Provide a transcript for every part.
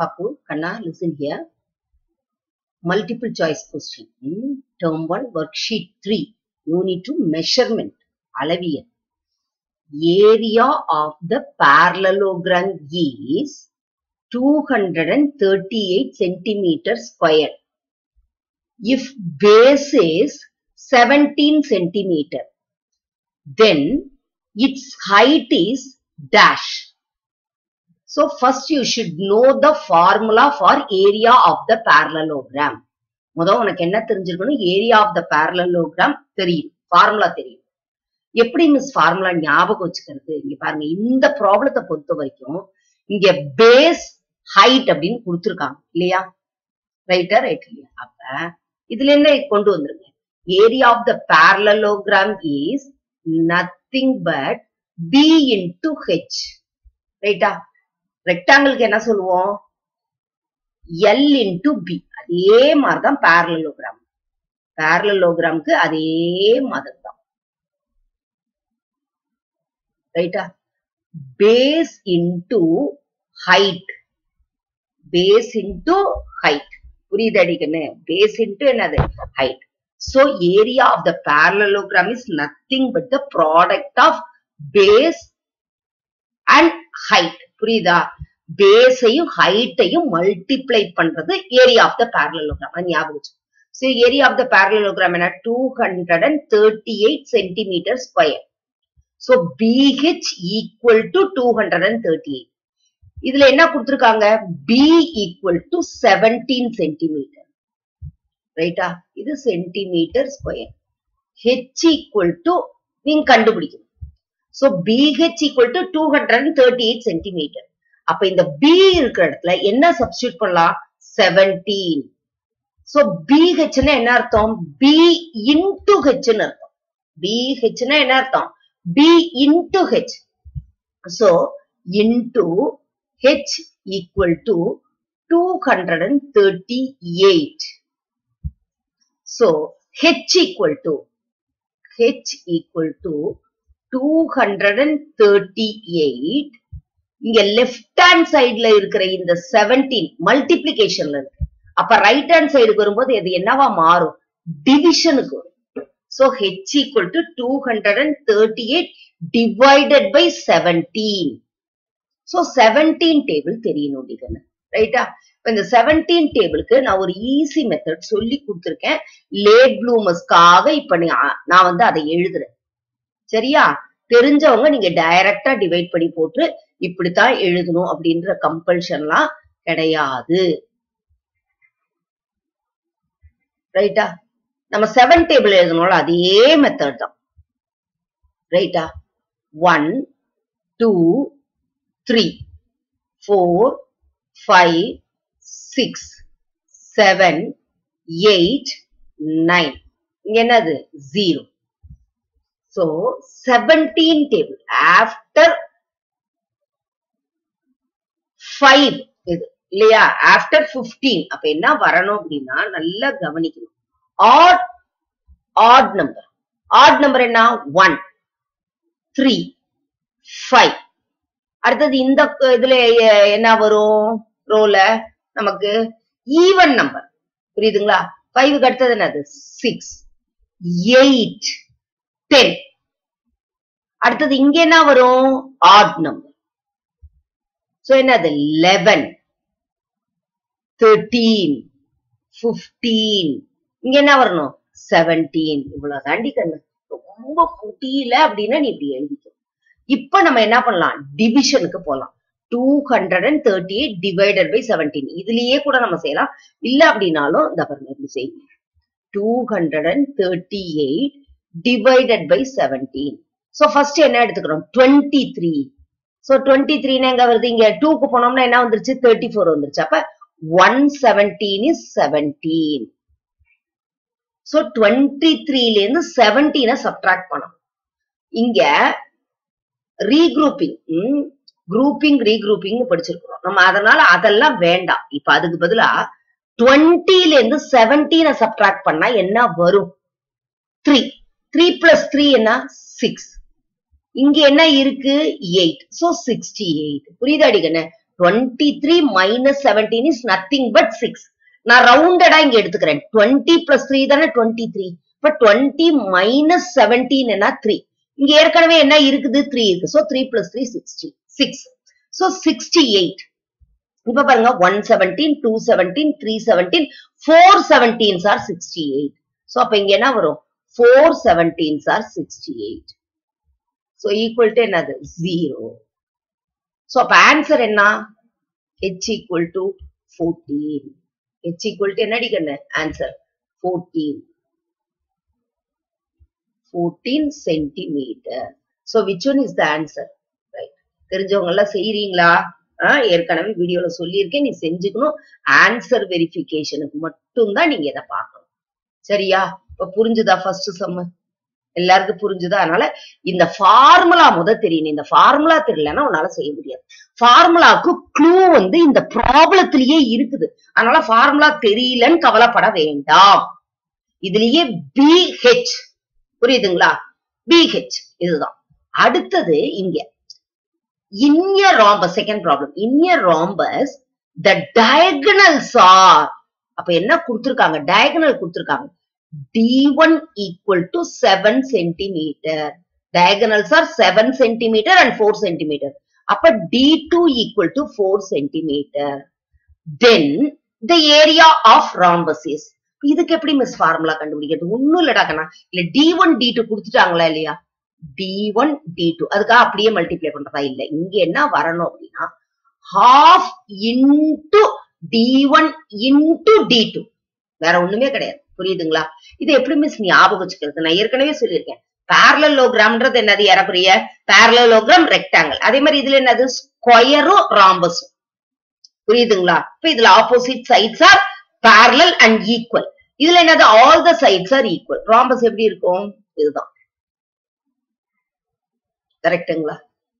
Papu, Kanna, listen here. Multiple choice question. Hmm, Term 1, worksheet 3. Unit 2, measurement. அளவியல். Area of the parallelogram is 238 centimeter square. If base is 17 centimeter, then its height is dash. So first you should know the formula for area of the parallelogram. முதல் உனக்கு என்ன தெரிஞ்சிருக்கணும் area of the parallelogram தெரியும் formula தெரியும் எப்படி miss formula ஞாபகம் வச்சுக்கிறது இங்க பாருங்க இந்த ப்ராப்ளத்தை பொறுத்த வரைக்கும் இங்க பேஸ் ஹைட் அப்படின்னு கொடுத்துருக்காங்க இல்லையா ரைட்டா ரைட் இல்லையா அப்ப இதுல என்ன கொண்டு வந்துருங்க area of the parallelogram is nothing but B into H ரைட்டா ரெக்டாங்கிளுக்கு என்ன சொல்லுவோம் எல் இன்டு பி அதே மாதிரிதான் parallelogram parallelogramக்கு அதே மாதிரி தான் ரைட்டா base into height base into height புரியுது அடிக்கண்ணு பேஸ் இன்டு என்னது height so area of the parallelogram is nothing but the product of base and height புரியுதா பேஸையும் ஹைட்டையும் மல்டிப்ளை பண்றது ஏரியா ஆஃப் த parallelogram அது ஞாபகம் வச்சு so area of the parallelogram என்ன two hundred and thirty eight centimetre square so BH equal to two hundred and thirty eight இதுல என்ன கொடுத்திருக்காங்க B equal to seventeen centimetre ரைட்டா இது centimetre square H equal to நீங்க கண்டுபிடிக்கணும் so BH equal to two hundred and thirty eight centimetre அப்ப இந்த B இருக்கிற இடத்துல என்ன சப்ஸ்டியூட் பண்ணலாம் செவன்டீன் சோ பிஹெச்னா என்ன அர்த்தம் பி இன்டு ஹெச்னு அர்த்தம் பிஹெச்னா என்ன அர்த்தம் B into H so into H equal to two hundred and thirty eight so H equal to H equal to two hundred and thirty eight இங்க லெஃப்ட் ஹேண்ட் சைடுல இருக்கிற இந்த செவன்டீன் மல்டிபிளிகேஷன்ல இருக்கு அப்ப ரைட் ஹேண்ட் சைடுக்கு வரும்போது இது என்னவா மாறும் டிவிஷனுக்கு வரும் so H equal to two hundred and thirty eight divided by seventeen so seventeen table தெரியணும் டிகன்னு ரைட்டா இப்ப இந்த செவன்டீன் டேபிளுக்கு நான் ஒரு ஈஸி மெத்தட் சொல்லி கொடுத்துருக்கேன் லேட் ப்ளூமர்ஸ்க்காக இப்ப நீ- நான் வந்து அதை எழுதுறேன் சரியா தெரிஞ்சவங்க நீங்க டைரக்டா டிவைட் பண்ணி போட்டு இப்படித்தான் எழுதணும் அப்படின்ற கம்பல்ஷன்லாம் கிடையாது ரைட்டா நம்ம செவன் டேபிள் எழுதணும்ல அதே மெத்தட் தான் ரைட்டா one two three four five six seven eight nine இங்க என்னது ஜீரோ So, 17 table after 5 இது இல்லையா ஆஃப்டர் 15 அப்ப என்ன வரணும் அப்படின்னா நல்லா கவனிக்கணும் odd odd number odd number என்ன 1 3 5 அடுத்தது இந்த க- இதுல எ- என்ன வரும் ரோல நமக்கு ஈவன் நம்பர் புரியுதுங்களா ஃபைவுக்கு அடுத்தது என்னது சிக்ஸ் எயிட் டென் அடுத்தது இங்க என்ன வரும் ஆட் நம்பர் சோ என்னது லெவன் தேர்ட்டீன் பிப்டீன் இங்க என்ன வரணும் செவன்டீன் இவ்வளவு தாண்டி கண்ணு ரொம்ப குட்டியில அப்படின்னா நீ இப்படி எழுதிக்க இப்ப நம்ம என்ன பண்ணலாம் டிவிஷனுக்கு போலாம் two hundred and thirty eight divided by seventeen இதுலயே கூட நம்ம செய்யலாம் இல்ல அப்படின்னாலும் இந்த பாருங்க இப்படி செய்யுங்க two hundred and thirty eight divided by seventeen so first என்ன எடுத்துக்கிறோம் டுவெண்ட்டி த்ரீ சோ டுவெண்ட்டி த்ரீனா எங்க வருது இங்க டூக்கு போனோம்னா என்ன வந்துருச்சு தேர்ட்டி ஃபோர் வந்துருச்சு அப்ப one seventeen is seventeen so twenty த்ரீல இருந்து செவன்டீனை சப்ட்ராக்ட் பண்ணணும் இங்க ரீக்ரூப்பிங் குரூப்பிங் ரீக்ரூப்பிங் படிச்சிருக்கிறோம் நம்ம அதனால அதெல்லாம் வேண்டாம் இப்ப அதுக்கு பதிலா டுவெண்ட்டில இருந்து செவன்டீனை சப்ட்ராக்ட் பண்ணா என்ன வரும் த்ரீ த்ரீ பிளஸ் த்ரீ என்ன சிக்ஸ் இங்க என்ன இருக்கு எயிட் சோ சிக்ஸ்டி எயிட் புரியுதா அடிக்கண்ணே twenty three minus seventeen is nothing but six நான் ரவுண்டடா இங்க எடுத்துக்கிறேன் டுவெண்ட்டி பிளஸ் த்ரீ தானே டுவெண்ட்டி த்ரீ இப்ப டுவெண்ட்டி மைனஸ் செவன்டீன் என்ன த்ரீ இங்க ஏற்கனவே என்ன இருக்குது த்ரீ இருக்கு so three plus three sixty six so sixty eight இப்ப பாருங்க one seventeen two seventeen three seventeen four seventeens are sixty eight so அப்ப இங்க என்ன வரும் four seventeens are sixty eight so equal to என்னது ஜீரோ சோ அப்ப answer என்ன h equal to 14 h equal to என்னடி கண்ணு answer 14 14 centimeter so which one is the answer right தெரிஞ்சவங்க எல்லாம் செய்றீங்களா ஆஹ் ஏற்கனவே வீடியோல சொல்லியிருக்கேன் நீ செஞ்சுக்கணும் ஆன்சர் வெரிஃபிகேஷனுக்கு மட்டும்தான் நீங்க இதை பார்க்கணும் சரியா இப்ப புரிஞ்சுதா ஃபர்ஸ்ட் சம்ம எல்லாருக்கும் புரிஞ்சுதா அதனால இந்த ஃபார்முலா முத தெரியணும் இந்த ஃபார்முலா தெரியலன்னா உன்னால செய்ய முடியாது ஃபார்முலாக்கு க்ளூ வந்து இந்த ப்ராப்ளத்திலேயே இருக்குது அதனால ஃபார்முலா தெரியலன்னு கவலைப்பட வேண்டாம் இதுலயே பிஹெச் புரியுதுங்களா பிஹெச் இதுதான் அடுத்தது இங்க in a rhombus second problem in a rhombus the diagonals are அப்ப என்ன கொடுத்திருக்காங்க டயகனல் கொடுத்திருக்காங்க d1 equal to 7 centimeter diagonals are 7 centimeter and 4 centimeter அப்ப d2 equal to 4 centimeter then the area of rhombus is இதுக்கு எப்படி மிஸ் ஃபார்முலா கண்டுபிடிக்கிறது ஒண்ணும் இல்லடா கண்ணா இல்ல டி ஒன் டி டூ கொடுத்துட்டாங்களா இல்லையா டி ஒன் டி டூ அதுக்காக அப்படியே மல்டிப்ளை பண்றதா இல்ல இங்க என்ன வரணும் அப்படின்னா half into d one into d two வேற ஒண்ணுமே கிடையாது புரியுதுங்களா இது எப்படி மிஸ் ஞாபகம் வச்சுக்கிறது நான் ஏற்கனவே சொல்லியிருக்கேன் பேரலோகிராம்ன்றது என்னது ஏறக்குறைய பேரலோகிராம் ரெக்டாங்கிள் அதே மாதிரி இதுல என்னது ஸ்கொயரும் ராம்பஸும் புரியுதுங்களா இப்ப இதுல opposite sides are parallel and equal இதுல என்னது all the sides are equal rhombus எப்படி இருக்கும் இதுதான் கரெக்டுங்களா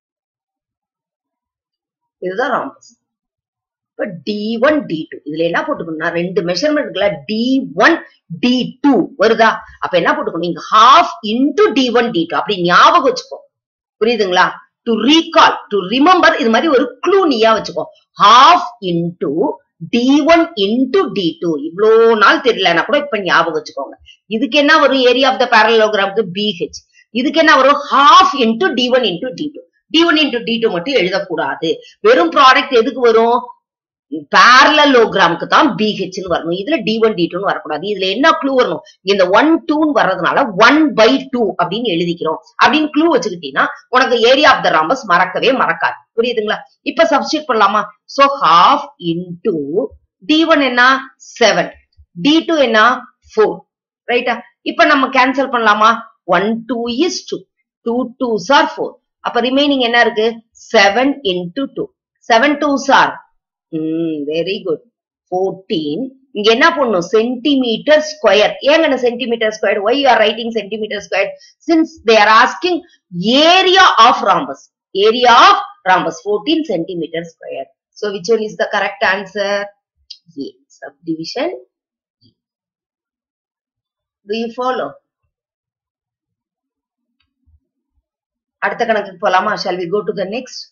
இதுதான் ராம்பஸ் இப்ப டி ஒன் டி டூ இதுல என்ன போட்டுக்கணும்னா ரெண்டு மெஷர்மெண்ட்ல டி ஒன் டி டூ வருதா அப்ப என்ன போட்டுக்கணும் இங்க half into d one d two அப்படி ஞாபகம் வச்சுக்கோ புரியுதுங்களா டு ரீகால் டு ரிமெம்பர் இது மாதிரி ஒரு க்ளூ நீயா வச்சுக்கோ half into d one into d two இவ்வளோ நாள் தெரியலன்னா கூட இப்ப ஞாபகம் வச்சுக்கோங்க இதுக்கு என்ன வரும் ஏரியா ஆஃப் த பேரலோகிராமுக்கு பிஹெச் இதுக்கு என்ன வரும் half into d one into d two d one into d two மட்டும் எழுதக்கூடாது வெறும் ப்ராடக்ட் எதுக்கு வரும் பேரலோகிராமுக்கு தான் பிஹெச்னு வரணும் இதுல டி ஒன் டி டூன்னு வரக்கூடாது இதுல என்ன க்ளூ வரணும் இந்த ஒன் டூன்னு வர்றதுனால ஒன் பை டூ அப்படின்னு எழுதிக்கிறோம் அப்படின்னு க்ளூ வச்சுக்கிட்டீங்கன்னா உனக்கு ஏரியா ஆஃப் த ராம்பஸ் மறக்கவே மறக்காது புரியுதுங்களா இப்ப சப்ஸ்டியூட் பண்ணலாமா so half into d one என்ன செவன் டி டூ என்ன ஃபோர் ரைட்டா இப்ப நம்ம கேன்சல் பண்ணலாமா one two is two two two are four அப்ப ரிமைனிங் என்ன இருக்கு seven into two seven two are very good fourteen இங்க என்ன பண்ணும் சென்டிமீட்டர் ஸ்கொயர் ஏங்க centimetre square why are writing centimetre square since they are asking area of rhombus area of rhombus fourteen centimetre square so which one is the correct answer A subdivision do you follow அடுத்த கணக்குக்கு போலாமா shall we go to the next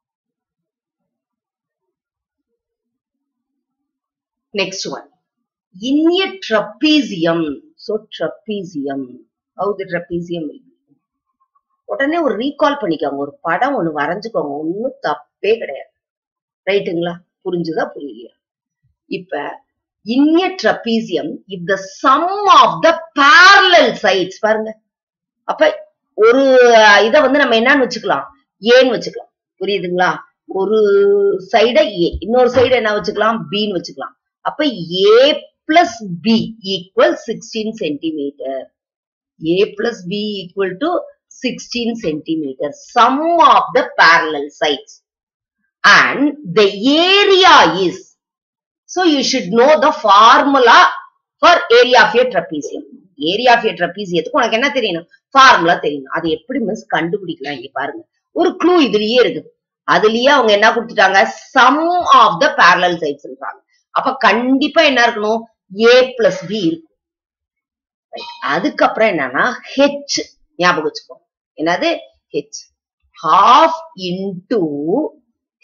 Next one. In a trapezium, so trapezium, how the trapezium will be. உடனே ஒரு recall பண்ணிக்கோங்க ஒரு படம் ஒண்ணு வரைஞ்சுக்கோங்க ஒன்னும் தப்பே கிடையாது ரைட்டுங்களா புரிஞ்சுதா புரியலையா இப்ப in a trapezium if the sum of the parallel sides பாருங்க அப்ப ஒரு இத வந்து நம்ம என்னன்னு வச்சுக்கலாம் ஏன்னு வச்சுக்கலாம் புரியுதுங்களா ஒரு சைட ஏ இன்னொரு சைடு என்ன வச்சுக்கலாம் பின்னு வச்சுக்கலாம் அப்ப a plus b equal sixteen centimetre a plus b equal to sixteen centimetre sum of the parallel sides and the area is so you should know the formula for area of a trapezium area of a ட்ரபீசியத்துக்கு உனக்கு என்ன தெரியணும் formula தெரியணும் அது எப்படி miss கண்டுபிடிக்கலாம் இங்க பாருங்க ஒரு க்ளூ இதுலயே இருக்குது அதுலயே அவங்க என்ன கொடுத்துட்டாங்க சம் ஆஃப் த பேரலல் சைட்ஸ்ன்றாங்க அப்ப கண்டிப்பா என்ன இருக்கணும் ஏ பிளஸ் பி இருக்கும் அதுக்கப்புறம் என்னன்னா ஹெச் ஞாபகம் வச்சுக்கோ என்னது h half into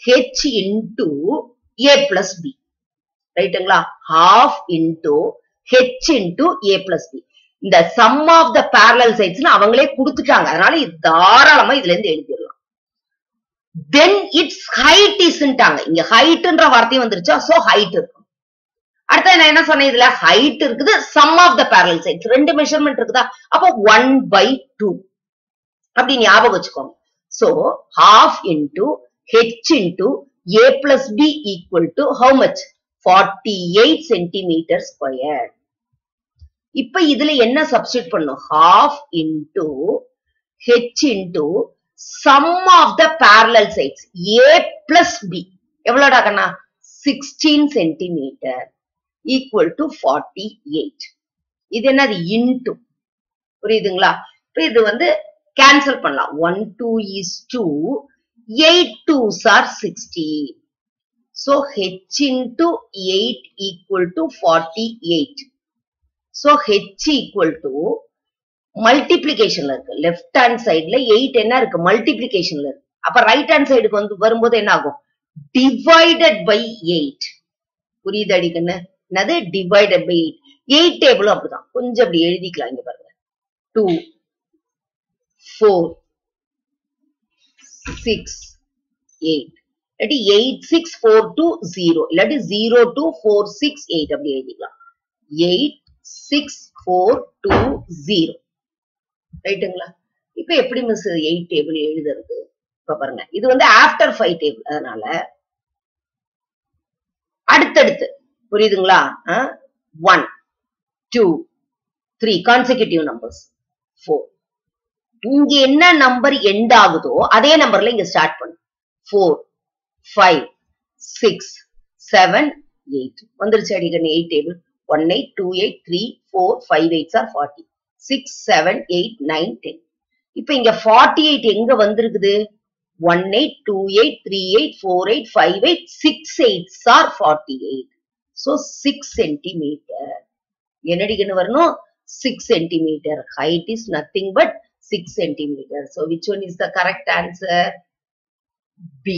h into a plus b ரைட்டுங்களா half into h into a plus b இந்த sum of the parallel sides அவங்களே கொடுத்துட்டாங்க அதனால இது தாராளமா இதுல இருந்து எழுதிடலாம் தென் இட்ஸ் ஹைட் இஸ்ன்ட்டாங்க இங்க ஹைட்ன்ற வார்த்தையும் வந்துருச்சா சோ ஹைட் இருக்கும் அடுத்து நான் என்ன சொன்னேன் இதுல ஹைட் இருக்குது sum of the parallel sides ரெண்டு மெஷர்மெண்ட் இருக்குதா அப்போ ஒன் பை டூ அப்படி ஞாபகம் வச்சுக்கோங்க so half into h into a plus b equal to how much forty eight centimetre square இப்ப இதுல என்ன சப்ஸ்டியூட் பண்ணும் half into h into sum of the parallel sides a plus b எவ்வளோடா கண்ணா sixteen centimetre equal to forty eight இது என்னது into புரியுதுங்களா இப்ப இது வந்து கேன்சல் பண்ணலாம் one two is two eight twos are sixty So h into 8 equal to 48. So h equal to மல்டிப்ளிகேஷன்ல இருக்கு லெஃப்ட் ஹேண்ட் சைடுல எயிட் என்ன இருக்கு மல்டிப்ளிகேஷன்ல இருக்கு அப்ப ரைட் ஹேண்ட் சைடுக்கு வந்து வரும்போது என்ன ஆகும் டிவைடட் பை எயிட் புரியுது அடிக்கண்ணு என்னது டிவைடட் பை எயிட் எயிட் டேபிளும் அப்படிதான் கொஞ்சம் அப்படி எழுதிக்கலாம் இங்க பாருங்க டூ ஃபோர் சிக்ஸ் எயிட் இல்லாட்டி eight six four two zero இல்லாட்டி zero two four six eight அப்படி எழுதிக்கலாம் eight six four two zero ரைட்டுங்களா இப்ப எப்படி மிஸ் எயிட் டேபிள் எழுதுறது இப்ப பாருங்க இது வந்து ஆஃப்டர் ஃபைவ் டேபிள் அதனால அடுத்தடுத்து புரியுதுங்களா one two three consecutive numbers four இங்க என்ன நம்பர் எண்ட் ஆகுதோ அதே நம்பர்ல இங்க ஸ்டார்ட் பண்ணு four five six seven eight வந்துருச்சு அடிக்கணும் eight table one eight two eight three four five eights are forty six seven eight nine ten இப்ப இங்க ஃபார்ட்டி எயிட் எங்க வந்திருக்குது one eight two eight three eight four eight five eight six eights are forty eight so six centimetre என்னடிக்கன்னு வரணும் six centimetre height is nothing but six centimetre so which one is the correct answer B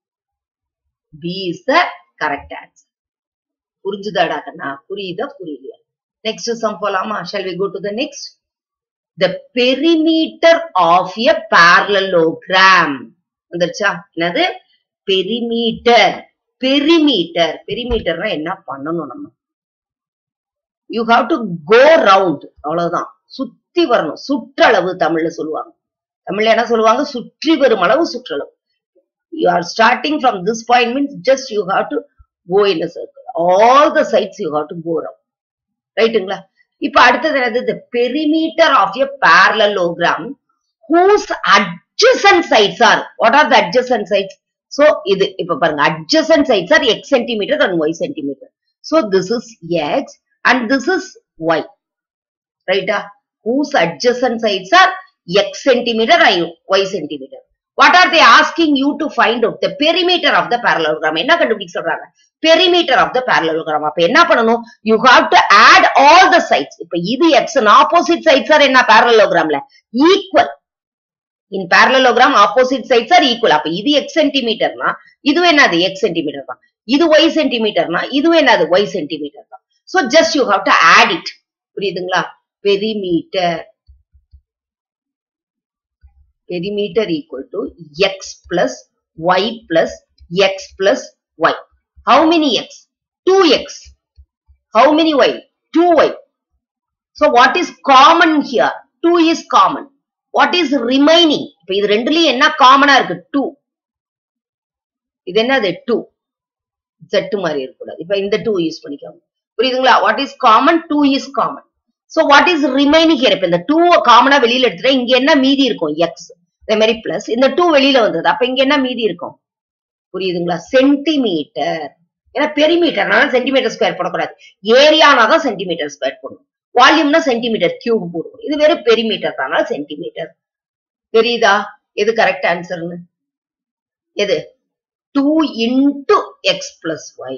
B is the correct answer புரிஞ்சுதாடா கண்ணா புரியுதா புரியலையா next sum போலாமா shall we go to the next the perimeter of a parallelogram வந்துருச்சா என்னது perimeter perimeter பெரிமீட்டர்னா என்ன பண்ணணும் நம்ம you have to go round அவ்வளவுதான் சுத்தி வரணும் சுற்றளவு தமிழ்ல சொல்லுவாங்க தமிழ்ல என்ன சொல்லுவாங்க சுற்றி வரும் அளவு சுற்றளவு you are starting from this point means just you have to go in a circle. All the sides you have to go around. ரைட்டுங்களா இப்ப அடுத்தது என்னது the perimeter of a parallelogram whose adjacent sides are what are the adjacent sides so இது இப்ப பாருங்க adjacent sides are x centimeter and y centimeter so this is x and this is y ரைட்டா whose adjacent sides are x centimeter and y centimeter what are they asking you to find out the perimeter of the parallelogram என்ன கண்டுபிடிக்க சொல்றாங்க perimeter of the parallelogram அப்ப என்ன பண்ணணும் you have to add all the sides இப்ப இது x opposite sides are என்ன பேரலோகிராம்ல equal in parallelogram opposite sides are equal அப்ப இது எக்ஸ் சென்டிமீட்டர்னா இதுவும் என்னது எக்ஸ் சென்டிமீட்டர் தான் இது ஒய் சென்டிமீட்டர்னா இதுவும் என்னது ஒய் சென்டிமீட்டர் தான் so just you have to add it புரியுதுங்களா perimeter perimeter equal to x plus y plus x plus y. How many x? 2x. How many y? 2y. So what is common here? 2 is common. What is remaining? இப்ப இது ரெண்டுலயும் என்ன காமனா இருக்கு 2. இது என்னது 2. Z மாதிரி இருக்கக்கூடாது. இப்ப இந்த 2 யூஸ் பண்ணிக்கோங்க. புரியுதுங்களா? What is common? 2 is common. So what is remaining here? இப்ப இந்த 2 காமனா வெளியில எடுத்துட்டா இங்க என்ன மீதி இருக்கும் எக்ஸ் அதே மாதிரி பிளஸ் இந்த 2 வெளியில வந்தது அப்ப இங்க என்ன மீதி இருக்கும் புரியுதுங்களா சென்டிமீட்டர் ஏன்னா பெரிமீட்டர்னால சென்டிமீட்டர் ஸ்கொயர் போடக்கூடாது ஏரியானா தான் சென்டிமீட்டர் ஸ்கொயர் போடணும் வால்யூம்னா சென்டிமீட்டர் கியூப் போடணும் இது வெறும் பெரிமீட்டர் தானால சென்டிமீட்டர் தெரியுதா எது கரெக்ட் ஆன்சர்னு எது two into x plus y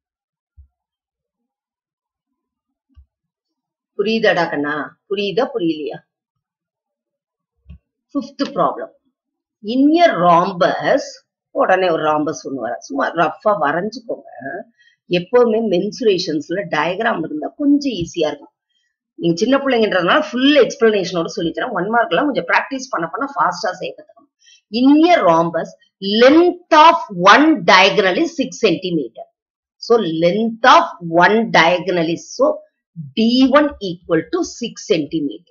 புரியுதாடா கண்ணா புரியுதா புரியலையா fifth problem in a rhombus உடனே ஒரு ராம்பஸ் ஒண்ணு வர சும்மா ரஃபா வரைஞ்சுக்கோங்க எப்பவுமே மென்சுரேஷன்ஸ்ல டயக்ராம் இருந்தா கொஞ்சம் ஈஸியா இருக்கும் நீங்க சின்ன பிள்ளைங்கன்றதுனால ஃபுல் எக்ஸ்பிளனேஷனோட சொல்லித்தரேன் ஒன் மார்க் எல்லாம் கொஞ்சம் ப்ராக்டிஸ் பண்ண பண்ண ஃபாஸ்டா சேர்க்கணும் in rhombus length of one diagonal is six centimetre so length of one diagonal is so d one equal to six centimetre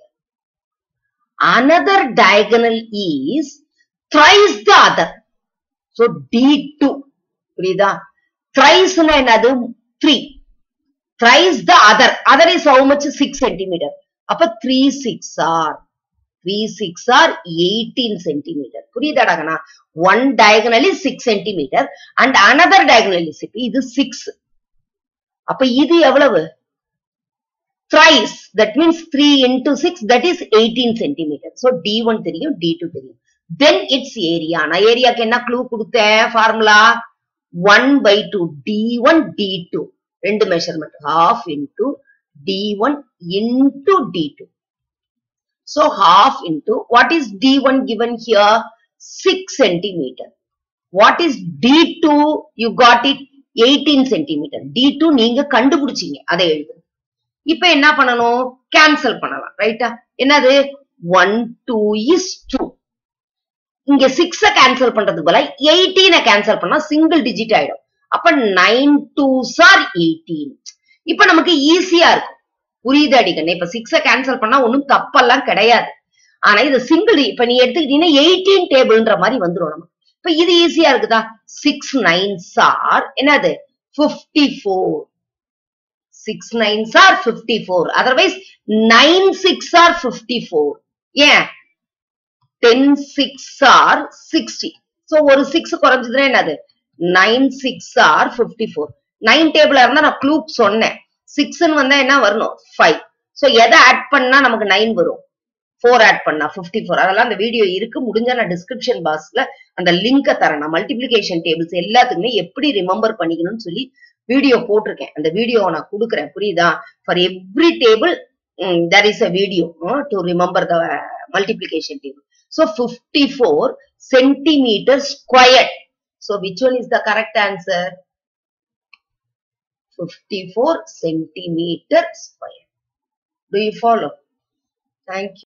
another diagonal is thrice the other. So D2. புரியுதா thrice னா என்னது 3 thrice the other other is how much 6 centimeter அப்ப 3 6 are 3 6 are 18 centimeter புரியுதாடாங்கண்ணா one diagonal is 6 centimeter and another diagonal is இது 6 அப்ப இது எவ்வளவு thrice that means 3 into 6 that is 18 centimeter so d1 தெரியும் d2 தெரியும் then its area நான் ஏரியாக்கு என்ன க்ளூ கொடுத்தேன் ஃபார்முலா 1 by 2 d1 d2 ரெண்டு measurement half into d1 into d2 so half into what is d1 given here 6 centimeter what is d2 you got it 18 centimeter d2 நீங்க கண்டுபிடிச்சீங்க அதை எழுது இப்ப என்ன பண்ணணும் கேன்சல் பண்ணலாம் ரைட்டா என்னது ஒன் டூ இஸ் டூ இங்க சிக்ஸ கேன்சல் பண்றதுக்கு பதிலா எயிட்டீனை கேன்சல் பண்ணா சிங்கிள் டிஜிட் ஆயிடும் அப்ப நைன் டூ சார் எயிட்டீன் இப்ப நமக்கு ஈஸியா இருக்கும் புரியுது அடிக்கணும் இப்ப சிக்ஸ கேன்சல் பண்ணா ஒண்ணும் தப்பெல்லாம் கிடையாது ஆனா இது சிங்கிள் இப்ப நீ எடுத்துக்கிட்டீங்கன்னா எயிட்டீன் டேபிள்ன்ற மாதிரி வந்துடும் நமக்கு இப்ப இது ஈஸியா இருக்குதா சிக்ஸ் நைன் சார் என்னது fifty four six nines are fifty four otherwise nine six are fifty four ஏன் ten six are sixty so ஒரு சிக்ஸ் குறைஞ்சதுன்னா என்னது nine six are fifty four nine டேபிளா இருந்தா நான் க்ளூப் சொன்னேன் சிக்ஸ்ன்னு வந்தா என்ன வரணும் ஃபைவ் சோ எதை ஆட் பண்ணா நமக்கு நைன் வரும் ஃபோர் ஆட் பண்ணா பிப்டி ஃபோர் அதெல்லாம் அந்த வீடியோ இருக்கு முடிஞ்சா நான் டிஸ்கிரிப்ஷன் பாக்ஸ்ல அந்த லிங்கை தரேன் நான் மல்டிபிளிகேஷன் டேபிள்ஸ் எல்லாத்துக்குமே எப்படி ரிமெம்பர் பண்ணிக்கணும்னு சொல்லி வீடியோ போட்டிருக்கேன் அந்த வீடியோவை நான் கொடுக்குறேன் புரியுதா for every table there is a video to remember the multiplication table so fifty four centimetre square so which one is the correct answer fifty four centimetre square do you follow thank you